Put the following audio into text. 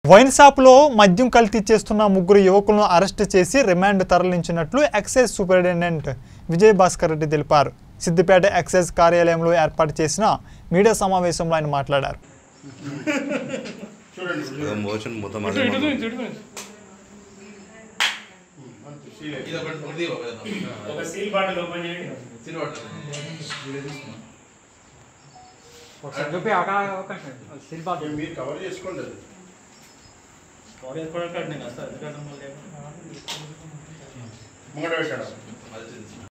Wine షాపులో మద్యం కల్తీ చేస్తున్న ముగ్గురు యువకులను అరెస్ట్ చేసి రిమాండ్ తరలించినట్లు ఎక్సైజ్ సూపరింటెండెంట్ విజయ్ భాస్కర్ రెడ్డి తెలిపారు సిద్దిపేట ఎక్సైజ్ కార్యాలయంలో ఏర్పాటు చేసిన మీడియా సమావేశంలో ఆయన మాట్లాడారు మోషన్ మొత్తం అదే ఇది ఒకటి ఒకటి తీయ్ ఒకటి వేద్దాం. ఒక సీల్ బాటిల్ ఓపెన్ చేయండి సిల్ వాటర్. ఒకసారి చూపి ఒక అవకాశం సిల్బా మీరు కవర్ చేసుకోండి అది బాడీ కూడా కట్టినాయి కదా సార్ ఎందుకంటే మళ్ళీ ముంగట పెట్టాడు అది